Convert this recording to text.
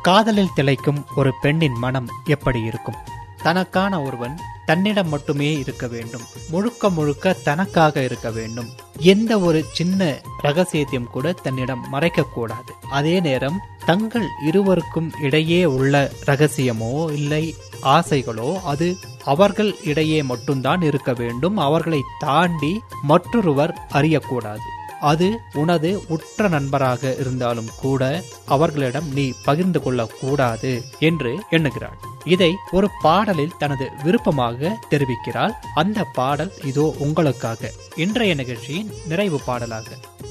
காதலில் திளைக்கும் ஒரு பெண்ணின் மனம் எப்படி இருக்கும் தனக்கான ஒருவன் தன்னிடம் மட்டுமே இருக்க வேண்டும் முழுக்க முழுக்க தனக்காக இருக்க வேண்டும் எந்த ஒரு சின்ன ரகசியத்தையும் கூட தன்னிடம் மறைக்க கூடாது அதே நேரம் தங்கள் இருவருக்கும் இடையே உள்ள ரகசியமோ இல்லை ஆசைகளோ அது அவர்கள் இடையே மட்டும்தான் இருக்க வேண்டும் அவர்களை தாண்டி மற்றொருவர் அறியக்கூடாது அது உனது உற்ற நண்பராக இருந்தாலும் கூட அவர்களிடம் நீ பகிர்ந்து கொள்ளக் கூடாது என்று எண்ணுகிறாள் இதை ஒரு பாடலில் தனது விருப்பமாக தெரிவிக்கிறாள் அந்த பாடல் இதோ உங்களுக்காக இன்றைய நிகழ்ச்சியின் நிறைவு பாடலாக